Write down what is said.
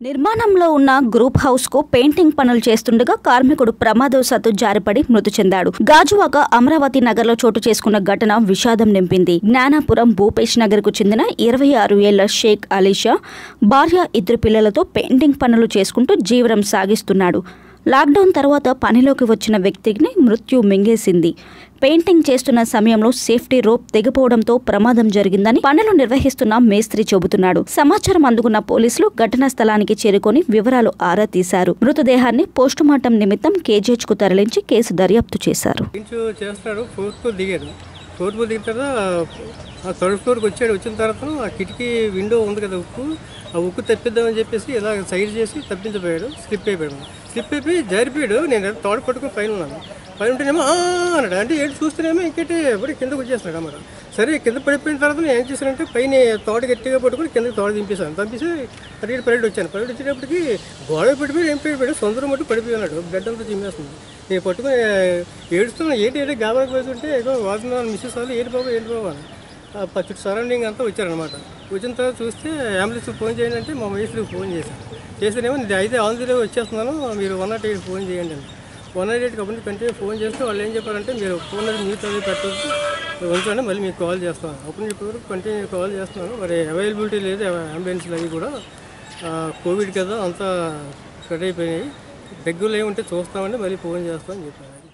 నిర్మాణంలో ఉన్న group house కు పెయింటింగ్ పనులు చేస్తుండగా కార్మికుడు ప్రమాదవశాత్తు జారిపడి మృతి చెందాడు గాజువాక అమరావతి నగర్ లో చోటు చేసుకున్న ఘటన విషాదం నింపింది జ్ఞానాపురం భూపేష్ నగర్ కు చెందిన ఇరవై ఆరు ఏళ్ల షేక్ అలీషా భార్య ఇద్దరు పిల్లలతో పెయింటింగ్ పనులు చేసుకుంటూ జీవనం సాగిస్తున్నాడు లాక్డౌన్ తర్వాత పనిలోకి వచ్చిన వ్యక్తిని మృత్యు మింగేసింది పెయింటింగ్ చేస్తున్న సమయంలో సేఫ్టీ రోప్ తెగిపోవడంతో ప్రమాదం జరిగిందని పనులు నిర్వహిస్తున్న మేస్త్రి చెబుతున్నాడు సమాచారం అందుకున్న పోలీసులు ఘటనా స్థలానికి చేరుకొని వివరాలు ఆరా తీశారు మృతదేహాన్ని పోస్టుమార్టం నిమిత్తం కేజీహెచ్ కు తరలించి కేసు దర్యాప్తు చేశారు ఇంచు చేస్తున్నాడు ఫోర్త్ ఫ్లోర్ దిగాడు ఫోర్త్ ఫ్లోర్ దిగిన తర్వాత ఆ థర్డ్ ఫ్లోర్కి వచ్చాడు వచ్చిన తర్వాత ఆ కిటికీ విండో ఉంది కదా ఉక్కు ఆ ఉక్కు తప్పిద్దామని చెప్పేసి ఇలా సైడ్ చేసి తప్పించిపోయాడు స్లిప్ అయిపోయాడు స్లిప్ అయిపోయి జారిపోయాడు నేను తోడ పట్టుకుని పైన ఉన్నాను పైన ఉంటేనేమో "ఆ" అన్నాడు అంటే ఏంటి చూస్తేనేమో ఇంకటి ఎప్పుడు కిందకు వచ్చేస్తున్నాడు అన్నమాట సరే కింద పడిపోయిన తర్వాత నేను ఏం చేశానంటే పైన తోట గట్టిగా పట్టుకుని కిందకి తోట దింపేశాను దింపేసి పరిగెడి పరిగెడి వచ్చాను పరిగెడి వచ్చేటప్పటికి గోడ పడిపోయి ఏం పడిపోయాడు సొందరం మట్టు పడిపోయి ఉన్నాడు బ్లడ్ అంతా చిమ్మేస్తుంది నేను పట్టుకుని ఏడుస్తున్నాను ఏంటి ఏంటి గాబరాకు పోతుంటే ఏదో వాడుతున్నాను మిస్సెస్ వాళ్ళు ఏంటి బాబు ఏంటి బాబు అని ఆ పచ్చటి సరౌండింగ్ అంతా వచ్చారనమాట వచ్చిన తర్వాత చూస్తే అంబులెన్స్ ఫోన్ చేయండి అంటే మా వయసుకి ఫోన్ చేశాను చేస్తేనేమో నేను అయితే ఆంధ్రలో వచ్చేస్తున్నాను మీరు వన్ నాట్ ఎయిట్ ఫోన్ చేయండి అని one naught eight company continue phone చేస్తే వాళ్ళు ఏం చెప్పారంటే మీరు ఫోన్ అది మీతో అది పెట్టొద్దు ఉంచండి మళ్ళీ మీకు కాల్ చేస్తాను అప్పుడు చెప్పారు కంటిన్యూ కాల్ చేస్తున్నాను మరి అవైలబిలిటీ లేదు అంబులెన్స్లు అవి కూడా ఆ, కోవిడ్ కదా అంతా కట్ అయిపోయినాయి దగ్గరలో ఏముంటే చూస్తామండి మళ్ళీ ఫోన్ చేస్తామని చెప్పారు